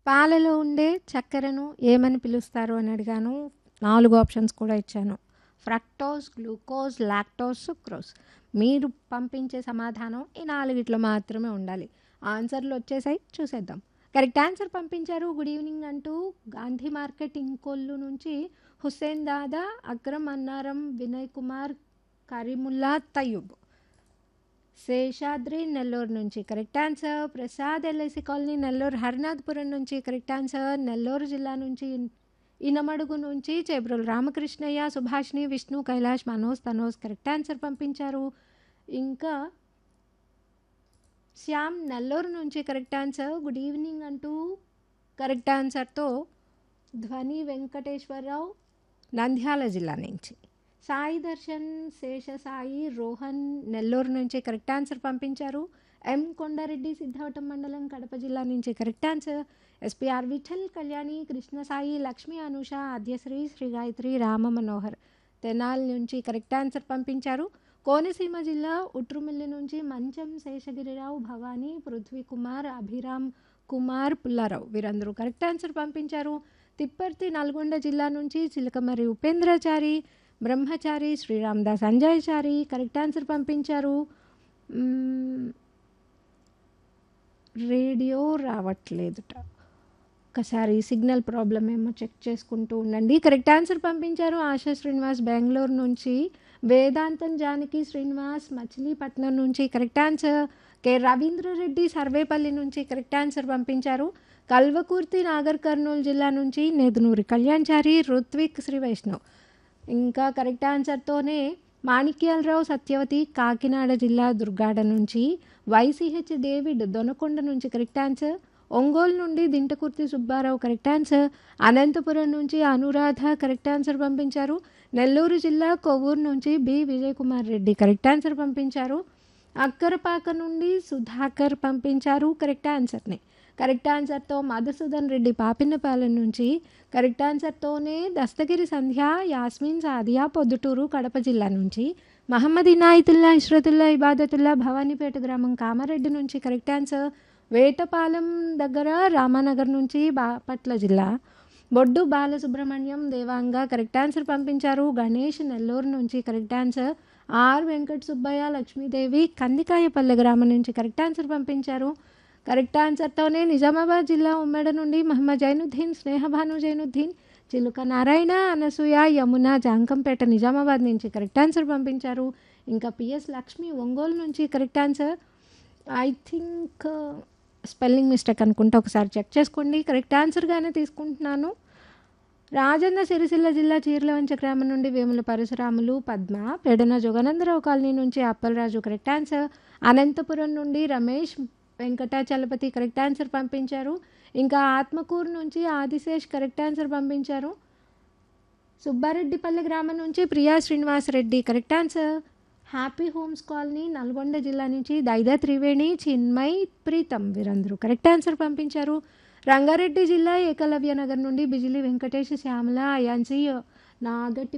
పాలలో ఉండే చక్కెరను ఏమని పిలుస్తారు అని అడిగాను నాలుగు ఆప్షన్స్ కూడా ఇచ్చాను ఫ్రక్టోస్ గ్లూకోజ్ లాక్టోస్ సుక్రోజ్ మీరు పంపించే సమాధానం ఈ నాలుగిట్లో మాత్రమే ఉండాలి ఆన్సర్లు వచ్చేసాయి చూసేద్దాం కరెక్ట్ ఆన్సర్ పంపించారు గుడ్ ఈవినింగ్ అంటూ గాంధీ మార్కెట్ ఇంకొల్లు నుంచి హుస్సేన్ దాదా అక్రమ్ అన్నారం వినయ్ కుమార్ కరీముల్లా తయ్యూబ్ శేషాద్రి నెల్లూరు నుంచి correct answer Prasad LIC colony Nellore Harinathapuram నుంచి కరెక్ట్ ఆన్సర్ నెల్లూరు జిల్లా నుంచి ఇనమడుగు నుంచి చేబ్రోలు రామకృష్ణయ్య సుభాష్ని విష్ణు కైలాష్ మనోజ్ తనోజ్ కరెక్ట్ ఆన్సర్ పంపించారు ఇంకా శ్యామ్ నెల్లూరు నుంచి కరెక్ట్ ఆన్సర్ గుడ్ ఈవినింగ్ అంటూ కరెక్ట్ ఆన్సర్తో ధ్వని వెంకటేశ్వరరావు నంద్యాల జిల్లా నుంచి సాయి దర్శన్ శేష సాయి రోహన్ నెల్లూరు నుంచి కరెక్ట్ ఆన్సర్ పంపించారు ఎం కొండారెడ్డి సిద్ధావటం మండలం కడప జిల్లా నుంచి correct answer SPR Vithal Kalyani Krishna Sai Lakshmi Anusha Aadyasri Sri Gayatri Rama Manohar Tenali నుంచి కరెక్ట్ ఆన్సర్ పంపించారు కోనసీమ జిల్లా ఉట్రుమిల్లి నుంచి మంచం శేషగిరిరావు భవానీ పృథ్వీ కుమార్ అభిరామ్ కుమార్ పుల్లారావు వీరందరూ కరెక్ట్ ఆన్సర్ పంపించారు తిప్పర్తి నల్గొండ జిల్లా నుంచి చిలకమరి ఉపేంద్రచారి బ్రహ్మచారి శ్రీరామదాస్ అంజయ్చారి కరెక్ట్ ఆన్సర్ పంపించారు మ్మ్, రేడియో రావట్లేదుట ఒకసారి సిగ్నల్ ప్రాబ్లం ఏమో చెక్ చేసుకుంటూ ఉండండి కరెక్ట్ ఆన్సర్ పంపించారు ఆశా శ్రీనివాస్ బెంగళూరు నుంచి వేదాంతం జానకి శ్రీనివాస్ మచిలీపట్నం నుంచి correct answer K Ravindra Reddy Sarvepalli నుంచి కరెక్ట్ ఆన్సర్ పంపించారు కల్వకుర్తి నాగర్ కర్నూలు జిల్లా నుంచి నేదునూరి కళ్యాణ్చారి రుత్విక్ శ్రీ వైష్ణవ్ ఇంకా కరెక్ట్ ఆన్సర్తోనే మాణిక్యాలరావు సత్యవతి కాకినాడ జిల్లా దుర్గాడ నుంచి వైసీహెచ్ డేవిడ్ దొనకొండ నుంచి కరెక్ట్ ఆన్సర్ ఒంగోలు నుండి దింటకుర్తి సుబ్బారావు కరెక్ట్ ఆన్సర్ అనంతపురం నుంచి అనురాధ కరెక్ట్ ఆన్సర్ పంపించారు నెల్లూరు జిల్లా కొవ్వూరు నుంచి B Vijay Kumar Reddy correct answer పంపించారు అక్కరపాక నుండి సుధాకర్ పంపించారు కరెక్ట్ ఆన్సర్ని కరెక్ట్ ఆన్సర్తో మధుసూదన్ రెడ్డి పాపిన్నపాలెం నుంచి కరెక్ట్ ఆన్సర్తోనే దస్తగిరి సంధ్య యాస్మిన్ సాదియా పొద్దుటూరు కడప జిల్లా నుంచి మహమ్మద్ ఇనాయతుల్లా ఇష్రతుల్లా ఇబాదతుల్లా భవానీపేట గ్రామం కామారెడ్డి నుంచి కరెక్ట్ ఆన్సర్ వేటపాలెం దగ్గర రామానగర్ నుంచి బాపట్ల జిల్లా బొడ్డు బాలసుబ్రహ్మణ్యం దేవాంగ కరెక్ట్ ఆన్సర్ పంపించారు గణేష్ నెల్లూరు నుంచి correct answer R Venkata Subbaiah Lakshmidevi Kandikayapalle గ్రామం నుంచి కరెక్ట్ ఆన్సర్ పంపించారు కరెక్ట్ ఆన్సర్తోనే నిజామాబాద్ జిల్లా ఉమ్మడి నుండి మహమ్మద్ జైనుద్దీన్ స్నేహభాను జైనుద్దీన్ చిలుక నారాయణ అనసూయ యమున జాంకంపేట నిజామాబాద్ నుంచి కరెక్ట్ ఆన్సర్ పంపించారు ఇంకా పిఎస్ లక్ష్మి ఒంగోలు నుంచి correct answer I think spelling mistake అనుకుంటే ఒకసారి చెక్ చేసుకోండి కరెక్ట్ ఆన్సర్గానే తీసుకుంటున్నాను రాజన్న సిరిసిల్ల జిల్లా చీర్లవంచ గ్రామం నుండి వేముల పరశురాములు పద్మ పెడన జోగానందరావు కాలనీ నుంచి అప్పలరాజు కరెక్ట్ ఆన్సర్ అనంతపురం నుండి రమేష్ వెంకటాచలపతి కరెక్ట్ ఆన్సర్ పంపించారు ఇంకా ఆత్మకూరు నుంచి ఆదిశేష్ కరెక్ట్ ఆన్సర్ పంపించారు సుబ్బారెడ్డిపల్లి గ్రామం నుంచి Priya Srinivasa Reddy correct answer happy homes colony Nalgonda జిల్లా నుంచి దైదా త్రివేణి చిన్మయ్ ప్రీతం వీరందరూ కరెక్ట్ ఆన్సర్ పంపించారు రంగారెడ్డి జిల్లా ఏకలవ్య నగర్ నుండి బిజిలి వెంకటేష్ శ్యామల అయాన్సీ నాగట్టి